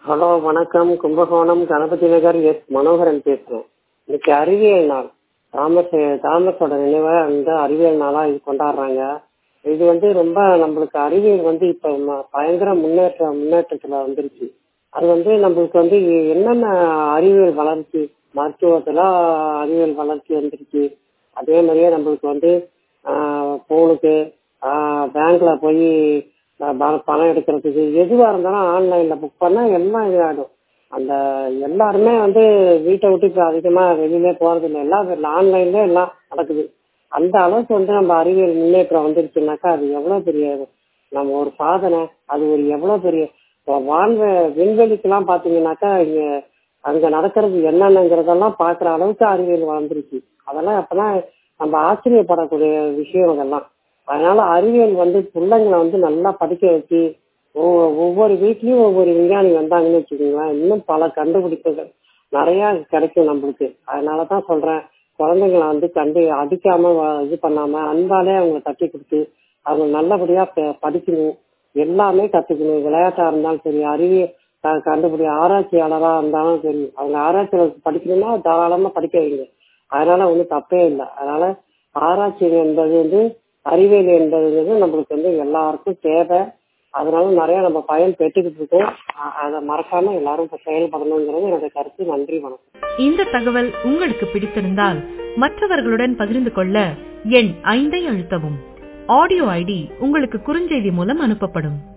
hello வணக்கம் Kumbakonam Ganapathi Nagar S Manoharan பேசுறேன் இன்னைக்கு அறிவியல் நாள் தாமஸ் தாமஸோட நினைவை அந்த அறிவியல் நாளா இது கொண்டாடுறாங்க இது வந்து ரொம்ப நம்மளுக்கு அறிவியல் வந்து இப்ப ம- பயங்கர முன்னேற்ற முன்னேற்றத்துல வந்துருச்சு அது வந்து நம்மளுக்கு வந்து என்னென்ன அறிவியல் வளர்ச்சி மருத்துவத்துல அறிவியல் வளர்ச்சி வந்துருச்சு அதே மாதிரியே நம்மளுக்கு வந்து போனுக்கு பேங்க்ல போய் பணம் எடுக்கிறதுக்கு எதுவா இருந்தாலும் ஆன்லைன்ல புக் பண்ணா எல்லாம் இதாகிடும் அந்த எல்லாருமே வந்து வீட்டை விட்டு இப்போ அதிகமா வெளியிலே போறது இல்லை எல்லாம் ஆன்லைன்ல எல்லாம் நடக்குது அந்த அளவுக்கு வந்து நம்ம அறிவியல் முன்னேற்றம் வந்துருச்சுனாக்கா அது எவ்வளவு பெரிய நம்ம ஒரு சாதனை அது ஒரு எவ்வளவு பெரிய வான்வ விண்வெளிக்கெல்லாம் பாத்தீங்கன்னாக்கா இங்க அங்க நடக்கிறது என்னென்னங்கிறதெல்லாம் பாக்குற அளவுக்கு அறிவியல் வளர்ந்துருச்சு அதெல்லாம் அப்பெல்லாம் நம்ம ஆச்சரியப்படக்கூடிய விஷயம் அதெல்லாம் அதனால அறிவியல் வந்து பிள்ளைங்களை வந்து நல்லா படிக்க வச்சு ஒவ்வொ- ஒவ்வொரு வீட்லயும் ஒவ்வொரு விஞ்ஞானி வந்தாங்கன்னு வச்சுக்கோங்களேன் இன்னும் பல கண்டுபிடிப்புகள் நிறைய கிடைக்கும் நம்மளுக்கு அதனாலதான் சொல்றேன் குழந்தைங்களை வந்து கண்டு அடிக்காம வ- இது பண்ணாம அன்பாலே அவங்க தட்டி கொடுத்து அவங்க நல்லபடியா ப- படிக்கணும் எல்லாமே கத்துக்கணும் விளையாட்டா இருந்தாலும் சரி அறிவியல் க- கண்டுபிடி ஆராய்ச்சியாளரா இருந்தாலும் சரி அவங்க ஆராய்ச்சியாளர் படிக்கணும்னா தாராளமா படிக்க வைங்க அதனால ஒன்றும் தப்பே இல்லை அதனால ஆராய்ச்சி என்பது வந்து அறிவியல் என்பது வந்து நம்மளுக்கு வந்து எல்லாருக்கும் தேவை அதனால நிறைய நம்ம பயன் பெற்றுக்கிட்டு இருக்கோம் அ- அதை மறக்காம எல்லாரும் இப்ப செயல்படணுங்கிறது என்னோட கருத்து நன்றி வணக்கம் இந்த தகவல் உங்களுக்கு பிடித்திருந்தால் மற்றவர்களுடன் பகிர்ந்து கொள்ள எண் ஐந்தை அழுத்தவும் ஆடியோ ஐடி உங்களுக்கு குறுஞ்செய்தி மூலம் அனுப்பப்படும்